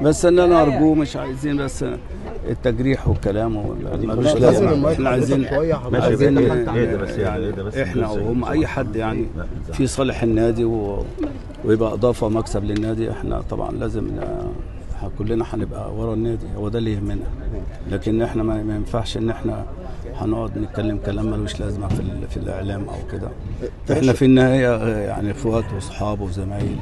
بس ان انا ارجوه مش عايزين بس التجريح والكلام وال- ملوش لازم لازمه المايك احنا عايزين حضرتك شوية، حضرتك. عايزين ماشي، اهدى بس يعني، اهدى بس. احنا وهم اي حد يعني في صالح النادي و... ويبقى اضافه ومكسب للنادي احنا طبعا لازم ن- كلنا هنبقى ورا النادي هو ده اللي يهمنا لكن احنا ما ما ينفعش ان احنا هنقعد نتكلم كلام ملوش لازمه في ال- في الاعلام او كده احنا في النهايه آه، يعني اخوات واصحاب وزمايل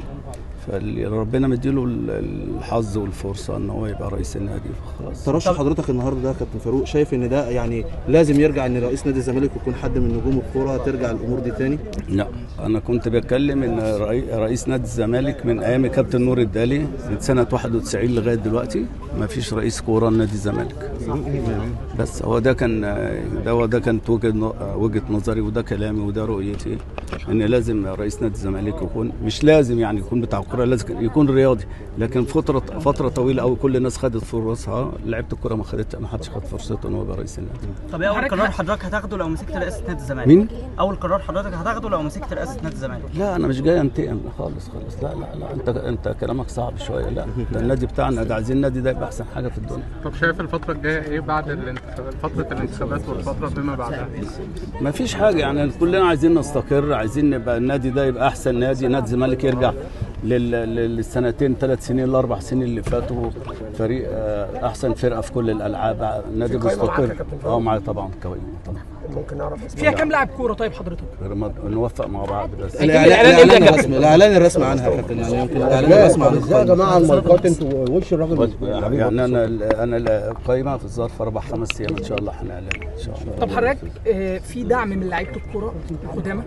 فربنا مديله ال- الحظ والفرصه ان هو يبقى رئيس النادي فخلاص ترشح حضرتك النهارده ده كابتن فاروق شايف ان ده يعني لازم يرجع ان رئيس نادي الزمالك يكون حد من نجوم الكوره ترجع الامور دي تاني لا انا كنت بتكلم ان رئي- رئيس نادي الزمالك من ايام كابتن نور الدالي من سنه 91 لغايه دلوقتي ما فيش رئيس كوره لنادي الزمالك بس هو ده كان ده هو ده كانت وجهه وجهه نظري وده كلامي وده رؤيتي ان لازم رئيس نادي الزمالك يكون مش لازم يعني يكون بتاع كوره لازم يكون رياضي لكن فتره فتره طويله قوي كل الناس خدت فرصها لعيبه الكوره ما خدتش ما حدش خد فرصته ان هو يبقى رئيس النادي طب ايه اول قرار حضرتك هتاخده لو مسكت رئاسه نادي الزمالك؟ مين؟ اول قرار حضرتك هتاخده لو مسكت رئاسه نادي الزمالك؟ لا انا مش جاي انتقم خالص خالص لا لا لا انت انت كلامك صعب شويه لا ده النادي بتاعنا ده عايزين النادي ده يبقى احسن حاجه في الدنيا طب شايف الفترة الجاية ايه بعد الانتخابات فترة الانتخابات والفترة فيما بعدها؟ ما فيش حاجه يعني كلنا عايزين نستقر عايزين نبقى النادي ده يبقى احسن نادي نادي الزمالك يرجع لل- لل- للسنتين ثلاث سنين الاربع سنين اللي فاتوا فريق آه، احسن فرقه في كل الالعاب نادي مستقر اه معايا طبعا قوي طبعا فيها كام لاعب كوره طيب حضرتك؟ غير ما نوفق مع بعض بس الاعلان الاعلان الرسمي الاعلان الرسمي عنها يا كابتن يعني يمكن الاعلان الرسمي عن ازاي يا القائمة. جماعه المايكات انتوا وش الراجل يعني انا انا القايمه في ظرف اربع خمس ايام ان شاء الله هنعلن ان شاء الله طب حضرتك آه، في دعم من لعيبه الكوره القدامى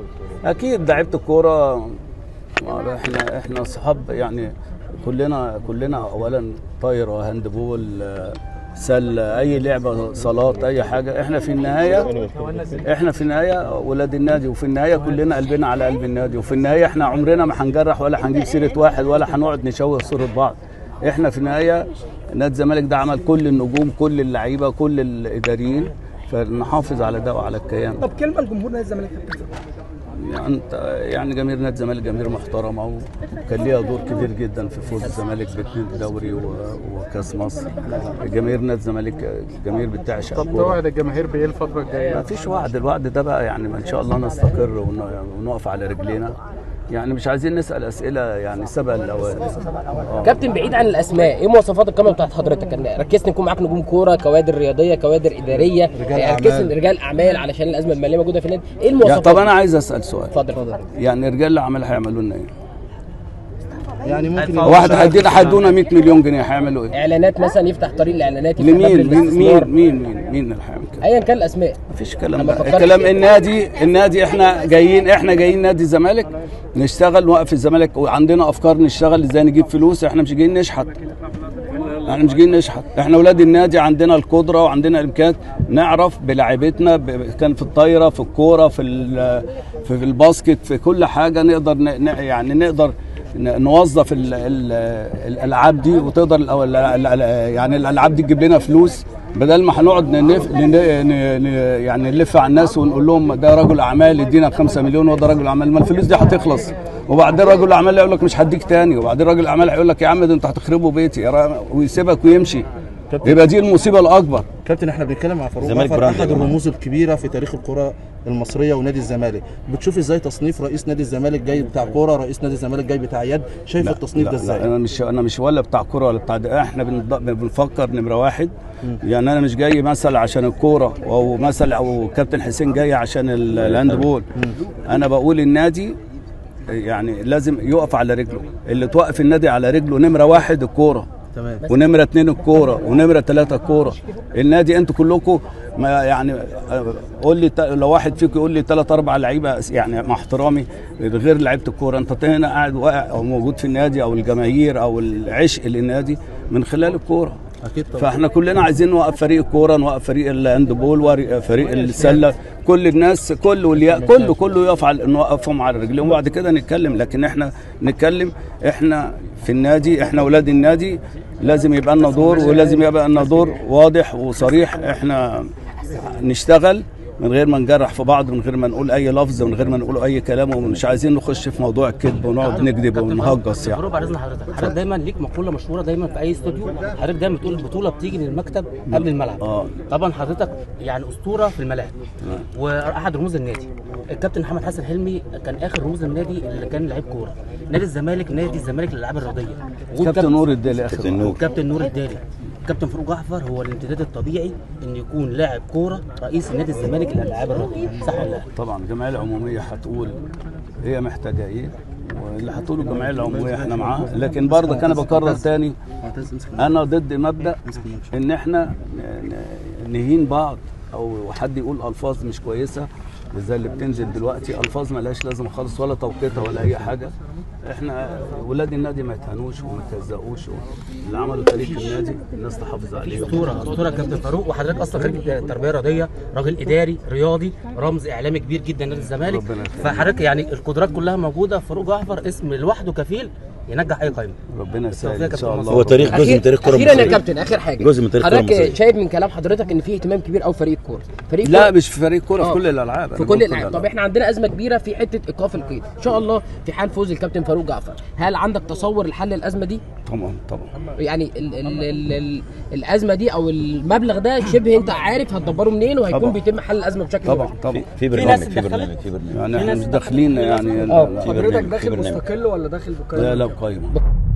اكيد لعيبه الكوره ما احنا احنا اصحاب يعني كلنا كلنا اولا طايره هاند بول آه، سله اي لعبه صالات اي حاجه احنا في النهايه احنا في النهايه ولاد النادي وفي النهايه كلنا قلبنا على قلب النادي وفي النهايه احنا عمرنا ما هنجرح ولا هنجيب سيره واحد ولا هنقعد نشوه صوره بعض احنا في النهايه نادي الزمالك ده عمل كل النجوم كل اللعيبه كل الاداريين فنحافظ على ده وعلى الكيان طب كلمه لجمهور نادي الزمالك يا كابتن يعني انت يعني جماهير نادي الزمالك جماهير محترمه وكان ليها دور كبير جدا في فوز الزمالك باثنين دوري و- وكاس مصر جماهير نادي الزمالك جماهير بتعشق طب الكورة. توعد الجماهير بايه الفترة الجاية؟ ما فيش وعد الوعد ده بقى يعني ان شاء الله نستقر ون- ونقف على رجلينا يعني مش عايزين نسال اسئله يعني سبق الاوان آه. كابتن بعيد عن الاسماء ايه مواصفات القائمه بتاعت حضرتك يعني ركزت يكون معاك نجوم كوره كوادر رياضيه كوادر اداريه رجال يعني ركزت أعمال. رجال اعمال علشان الازمه الماليه موجوده في النادي ايه يعني المواصفات طب انا عايز اسال سؤال اتفضل يعني رجال الاعمال هيعملوا لنا ايه؟ يعني ممكن هيدفعوا واحد هيدينا هيدونا 100 مليون جنيه هيعملوا ايه؟ اعلانات مثلا يفتح طريق الاعلانات يفتح باب لمين مين للاستثمار. مين مين مين مين اللي هيعمل كده؟ ايا كان الاسماء مفيش كلام أنا ما ده فكرتش الكلام فيه. النادي النادي احنا جايين احنا جايين نادي الزمالك نشتغل نوقف الزمالك وعندنا افكار نشتغل ازاي نجيب فلوس احنا مش جايين نشحت احنا مش جايين نشحت احنا اولاد النادي عندنا القدره وعندنا الامكانيات نعرف بلاعيبتنا ب- كان في الطايره في الكوره في ال- في في الباسكت في كل حاجه نقدر ن- ن- يعني نقدر ن- نوظف ال- ال- الالعاب دي وتقدر الأو- ال- ال- ال- يعني الالعاب دي تجيب لنا فلوس بدل ما هنقعد نلف ن- ن- ن- يعني نلف على الناس ونقول لهم ده رجل اعمال يدينا 5 مليون وده رجل اعمال ما الفلوس دي هتخلص وبعدين رجل الاعمال يقول لك مش هديك تاني وبعدين رجل الاعمال هيقول لك يا عم ده انت هتخربوا بيتي يا را- ويسيبك ويمشي يبقى دي المصيبه الاكبر كابتن احنا بنتكلم مع فاروق الزمالك جعفر براند احد يا جماعة. الرموز الكبيره في تاريخ الكره المصريه ونادي الزمالك بتشوف ازاي تصنيف رئيس نادي الزمالك جاي بتاع كوره رئيس نادي الزمالك جاي بتاع يد شايف التصنيف لا ده لا ازاي انا مش انا مش ولا بتاع كوره ولا بتاع ده احنا بنض- بنفكر نمره واحد يعني انا مش جاي مثل عشان الكوره او مثل او كابتن حسين جاي عشان ال- الهاند بول انا بقول النادي يعني لازم يقف على رجله اللي توقف النادي على رجله نمره واحد الكوره تمام ونمره اتنين الكوره ونمره ثلاثه الكوره النادي انتوا كلكم ما يعني آه، قول لي ت- لو واحد فيكم يقول لي ثلاث اربع لعيبه يعني مع احترامي غير لعيبه الكوره انت هنا قاعد واقع او موجود في النادي او الجماهير او العشق للنادي من خلال الكوره اكيد طبعا فاحنا كلنا عايزين نوقف فريق الكوره نوقف فريق الهاند بول وري- فريق السله كل الناس كل والياء كله كله يقف على نوقفهم على رجليهم وبعد كده نتكلم لكن احنا نتكلم احنا في النادي احنا اولاد النادي لازم يبقى لنا دور ولازم يبقى لنا دور واضح وصريح احنا نشتغل من غير ما نجرح في بعض من غير ما نقول اي لفظ من غير ما نقول اي كلام ومش عايزين نخش في موضوع الكذب ونقعد نكذب ونهجص يعني فاروق بعد اذن حضرتك حضرتك دايما ليك مقوله مشهوره دايما في اي استوديو حضرتك دايما بتقول البطوله بتيجي من المكتب قبل الملعب اه طبعا حضرتك يعني اسطوره في الملاعب واحد رموز النادي الكابتن محمد حسن حلمي كان اخر رموز النادي اللي كان لعيب كوره نادي الزمالك نادي الزمالك للالعاب الرياضيه كابتن نور الدالي اخر كابتن واحد. نور. كابتن نور الدالي كابتن فاروق جعفر هو الامتداد الطبيعي ان يكون لاعب كوره رئيس نادي الزمالك للالعاب الرياضيه صح ولا لا؟ طبعا الجمعيه العموميه هتقول هي محتاجه ايه واللي هتقوله الجمعيه العموميه احنا معاها لكن برضك انا بكرر تاني انا ضد مبدا ان احنا ن- ن- نهين بعض او حد يقول الفاظ مش كويسه زي اللي بتنزل دلوقتي الفاظ ملهاش لازمه خالص ولا توقيتها ولا اي حاجه احنا ولاد النادي ما يتهنوش وما يتهزقوش اللي عملوا تاريخ النادي الناس تحافظ عليه اسطوره اسطوره كابتن فاروق وحضرتك اصلا خريج تربيه رياضيه راجل اداري رياضي رمز اعلامي كبير جدا نادي الزمالك ربنا يخليك. فحضرتك يعني القدرات كلها موجوده فاروق جعفر اسم لوحده كفيل ينجح اي قائمه ربنا يسهل بالتوفيق يا ان شاء كابتن الله هو تاريخ جزء من تاريخ كرة اخيرا يا مصرية. كابتن اخر حاجه جزء من تاريخ الكرة حضرتك المصرية. شايف من كلام حضرتك ان في اهتمام كبير قوي فريق الكوره فريق لا الكورة مش في فريق كوره في آه. كل الالعاب في أنا كل بقول الالعاب طب احنا عندنا ازمه كبيره في حته ايقاف القيد ان شاء الله في حال فوز الكابتن فاروق جعفر هل عندك تصور لحل الازمه دي طبعا طبعا يعني ال ال ال ال الازمه دي او المبلغ ده شبه انت عارف هتدبره منين وهيكون طبعا. بيتم حل الازمه بشكل طبعا مباشر. طبعا في برنامج في برنامج في برنامج يعني احنا مش داخلين يعني آه. في حضرتك برنامج في داخل برنامج مستقل ولا داخل بقائمه؟ لا لا قايمه